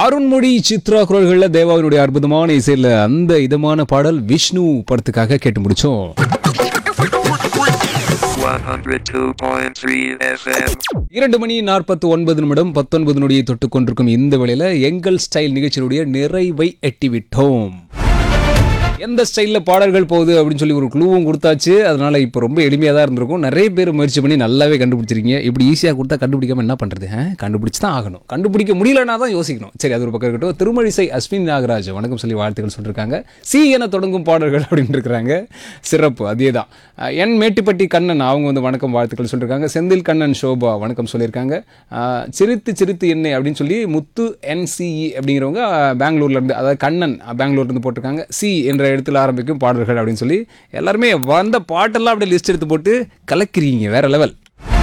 அருண்மொழி சித்ரா குரல்களில் தேவாவினுடைய அற்புதமான இசையில் அந்த இதமான பாடல் விஷ்ணு படத்துக்காக கேட்டு முடிச்சோம் 102.3 FM. இரண்டு மணி நாற்பத்தி ஒன்பது நிமிடம் பத்தொன்பது நொடியை தொட்டு கொண்டிருக்கும் இந்த வேளையில எங்கள் ஸ்டைல் நிகழ்ச்சியினுடைய நிறைவை எட்டிவிட்டோம் எந்த ஸ்டைலில் பாடல்கள் போகுது அப்படின்னு சொல்லி ஒரு க்ளூவும் கொடுத்தாச்சு அதனால இப்போ ரொம்ப எளிமையாக தான் இருந்திருக்கும் நிறைய பேர் முயற்சி பண்ணி நல்லாவே கண்டுபிடிச்சிருக்கீங்க இப்படி ஈஸியாக கொடுத்தா கண்டுபிடிக்காம என்ன பண்ணுறது கண்டுபிடிச்சு தான் ஆகணும் கண்டுபிடிக்க முடியலனா தான் யோசிக்கணும் சரி அது ஒரு பக்கம் இருக்கட்டும் திருமழிசை அஸ்வின் நாகராஜ் வணக்கம் சொல்லி வாழ்த்துக்கள் சொல்லியிருக்காங்க சி என தொடங்கும் பாடல்கள் அப்படின்னு இருக்கிறாங்க சிறப்பு அதே தான் என் மேட்டுப்பட்டி கண்ணன் அவங்க வந்து வணக்கம் வாழ்த்துக்கள் சொல்லியிருக்காங்க செந்தில் கண்ணன் சோபா வணக்கம் சொல்லியிருக்காங்க அஹ், சிரித்து சிரித்து என்னை அப்படின்னு சொல்லி முத்து என்சிஇ அப்படிங்கிறவங்க அஹ், பெங்களூர்ல இருந்து அதாவது கண்ணன் அஹ், பெங்களூர்ல இருந்து போட்டிருக்காங்க சி என்ற இடத்துல ஆரம்பிக்கும் பாடல்கள் அப்படின்னு சொல்லி எல்லாருமே வந்த பாட்டெல்லாம் அப்படியே லிஸ்ட் எடுத்து போட்டு கலக்கிறீங்க வேற லெவல்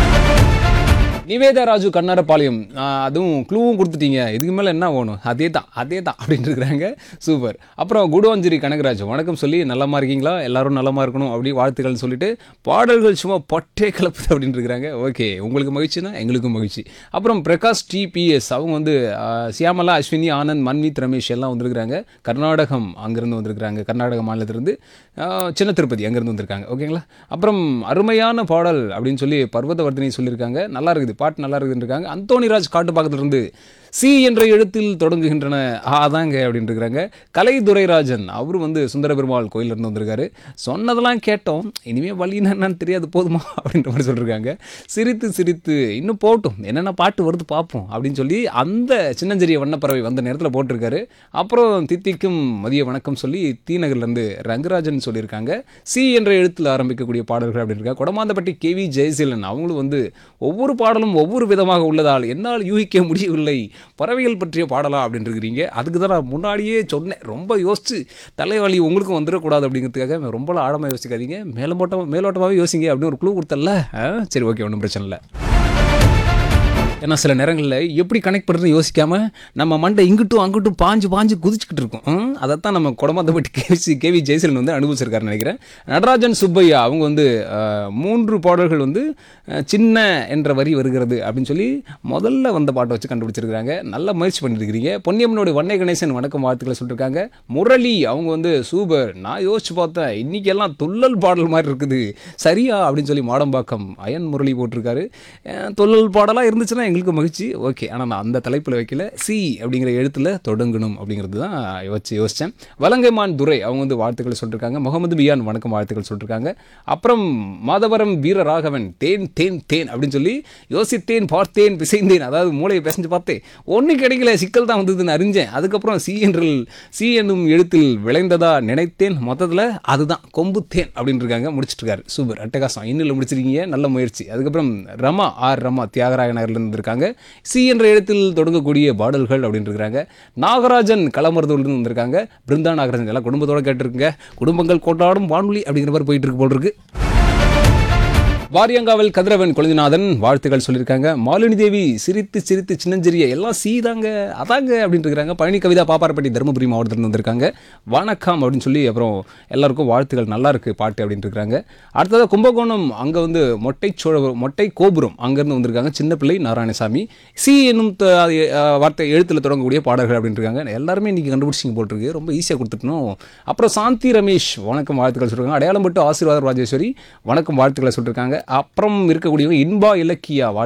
நிவேதா ராஜு கண்ணாரப்பாளையம் ஆஹ் அதுவும் க்ளூவும் கொடுத்துட்டீங்க இதுக்கு மேலே என்ன வேணும் அதே தான் அதே தான் அப்படின்னு இருக்கிறாங்க சூப்பர் அப்புறம் குடுவஞ்சேரி கனகராஜ் வணக்கம் சொல்லி நலமா இருக்கீங்களா எல்லாரும் நலமா இருக்கணும் அப்படி வாழ்த்துக்கள் சொல்லிட்டு பாடல்கள் சும்மா பட்டே கலப்புது அப்படின்னு இருக்கிறாங்க ஓகே உங்களுக்கு மகிழ்ச்சினா எங்களுக்கும் மகிழ்ச்சி அப்புறம் பிரகாஷ் டிபிஎஸ் அவங்க வந்து ஆஹ் சியாமலா அஸ்வினி ஆனந்த் மன்வித் ரமேஷ் எல்லாம் வந்திருக்கிறாங்க கர்நாடகம் அங்கேருந்து வந்திருக்கிறாங்க கர்நாடக மாநிலத்திலிருந்து ஆஹ் சின்ன திருப்பதி அங்கேருந்து வந்திருக்காங்க ஓகேங்களா அப்புறம் அருமையான பாடல் அப்படின்னு சொல்லி பர்வதவர்தினி சொல்லியிருக்காங்க நல்லா இருக்குது பாட்டு நல்லா இருக்குதுன்னு இருக்காங்க அந்தோணிராஜ் காட்டு பக்கத்துலேருந்து சி என்ற எழுத்தில் தொடங்குகின்றன அதாங்க அப்படின்னு இருக்கிறாங்க கலை துரைராஜன் அவர் வந்து சுந்தர பெருமாள் கோயிலிருந்து வந்திருக்காரு சொன்னதெல்லாம் கேட்டோம் இனிமே வழின்னா என்னன்னு தெரியாது போதுமா அப்படின்ற மாதிரி சொல்லியிருக்காங்க சிரித்து சிரித்து இன்னும் போட்டும் என்னென்ன பாட்டு வருது பார்ப்போம் அப்படின்னு சொல்லி அந்த சின்னஞ்சிறிய வண்ணப்பறவை வந்த நேரத்தில் போட்டிருக்காரு அப்புறம் தித்திக்கும் மதிய வணக்கம் சொல்லி தீநகர்லேருந்து ரங்கராஜன் சொல்லியிருக்காங்க சி என்ற எழுத்தில் ஆரம்பிக்கக்கூடிய பாடல்கள் அப்படின்னு இருக்காங்க கொடமாந்தப்பட்டி கேவி ஜெயசீலன் அவங்களும் வந்து ஒவ்வொரு பாடலும் ஒவ்வொரு விதமாக உள்ளதால் என்னால் யூகிக்க முடியவில்லை பறவைகள் பற்றிய பாடலா அப்படின்னு இருக்கிறீங்க அதுக்கு தான் நான் முன்னாடியே சொன்னேன் ரொம்ப யோசிச்சு தலைவலி உங்களுக்கும் வந்துடக்கூடாது அப்படிங்கிறதுக்காக ரொம்ப ஆழமாக யோசிக்காதீங்க மேலோட்டம் மேலோட்டமாகவே யோசிங்க அப்படின்னு ஒரு க்ளூ கொடுத்தல ஆ, சரி ஓகே ஒன்றும் பிரச்சனை இல்லை ஏன்னா சில நேரங்களில் எப்படி கனெக்ட் பண்ணுறது யோசிக்காம நம்ம மண்டை இங்கிட்டும் அங்கிட்டும் பாஞ்சு பாஞ்சு குதிச்சுக்கிட்டு இருக்கோம் ம், அதைத்தான் நம்ம குடமாந்தப்பட்டி கேவி கேவி ஜெயசீலன் வந்து அனுபவிச்சிருக்காருன்னு நினைக்கிறேன் நடராஜன் சுப்பையா அவங்க வந்து அஹ், மூன்று பாடல்கள் வந்து அஹ், சின்ன என்ற வரி வருகிறது அப்படின்னு சொல்லி முதல்ல வந்த பாட்டை வச்சு கண்டுபிடிச்சிருக்காங்க நல்ல முயற்சி பண்ணியிருக்கிறீங்க பொன்னியம்மனோட வண்ணை கணேசன் வணக்கம் வாழ்த்துக்களை சொல்லியிருக்காங்க முரளி அவங்க வந்து சூப்பர் நான் யோசிச்சு பார்த்தேன் இன்னைக்கு எல்லாம் துள்ளல் பாடல் மாதிரி இருக்குது சரியா அப்படின்னு சொல்லி மாடம்பாக்கம் அயன் முரளி போட்டிருக்காரு அஹ், துள்ளல் பாடலாக இருந்துச்சுன்னா எங்களுக்கு மகிழ்ச்சி ஓகே ஆனால் நான் அந்த தலைப்பில் வைக்கல சி அப்படிங்கிற எழுத்தில் தொடங்கணும் அப்படிங்கிறது தான் வச்சு யோசித்தேன் வலங்கைமான் துரை அவங்க வந்து வாழ்த்துக்கள் சொல்லியிருக்காங்க முகமது பியான் வணக்கம் வாழ்த்துக்கள் சொல்லியிருக்காங்க அப்புறம் மாதவரம் வீரராகவன் தேன் தேன் தேன் அப்படின்னு சொல்லி யோசித்தேன் பார்த்தேன் பிசைந்தேன் அதாவது மூளையை பிசைஞ்சு பார்த்தேன் ஒன்றும் கிடைக்கல சிக்கல் தான் வந்ததுன்னு அறிஞ்சேன் அதுக்கப்புறம் சி என்றில் சி என்னும் எழுத்தில் விளைந்ததா நினைத்தேன் மொத்தத்தில் அதுதான் கொம்பு தேன் அப்படின்னு இருக்காங்க முடிச்சிட்டு இருக்காரு சூப்பர் அட்டகாசம் இன்னில் முடிச்சிருக்கீங்க நல்ல முயற்சி அதுக்கப்புறம் ரமா ஆர் ரமா தியாகராய நகர்லேருந்து இருக்காங்க சி என்ற எழுத்தில் தொடங்கக்கூடிய பாடல்கள் அப்படின்னு இருக்கிறாங்க நாகராஜன் களமருதூர்லேருந்து வந்திருக்காங்க பிருந்தா நாகராஜன் எல்லாம் குடும்பத்தோட கேட்டிருக்குங்க குடும்பங்கள் கொண்டாடும் வானொலி அப்படிங்கிற மாதிரி போயிட்டு இருக்கு போல் இருக்கு வாரியங்காவல் கதிரவன் குழந்தைநாதன் வாழ்த்துக்கள் சொல்லியிருக்காங்க மாலினி தேவி சிரித்து சிரித்து சின்னஞ்சிறிய எல்லாம் சீதாங்க அதாங்க அப்படின்னு இருக்கிறாங்க பழனி கவிதா பாப்பாரப்பட்டி தருமபுரி மாவட்டத்திலிருந்து வந்திருக்காங்க வணக்கம் அப்படின்னு சொல்லி அப்புறம் எல்லாருக்கும் வாழ்த்துக்கள் நல்லா இருக்கு பாட்டு அப்படின்னு இருக்கிறாங்க அடுத்ததாக கும்பகோணம் அங்கே வந்து மொட்டை சோழ மொட்டை கோபுரம் அங்கேருந்து வந்திருக்காங்க சின்ன பிள்ளை நாராயணசாமி சி என்னும் த- அஹ் வார்த்தை எழுத்தில் தொடங்கக்கூடிய பாடல்கள் அப்படின்னு இருக்காங்க எல்லாருமே இன்னைக்கு கண்டுபிடிச்சிங்க போட்டிருக்கு ரொம்ப ஈஸியாக கொடுத்துட்டணும் அப்புறம் சாந்தி ரமேஷ் வணக்கம் வாழ்த்துக்கள் சொல்லிருக்காங்க அடையாளம் பட்டு ஆசீர்வாதம் ராஜேஸ்வரி வணக்கம் வாழ்த்துக்களை சொல்லியிருக்காங்க அப்புறம் இருக்கக்கூடியவங்க இன்பா இலக்கியா வாழ்த்து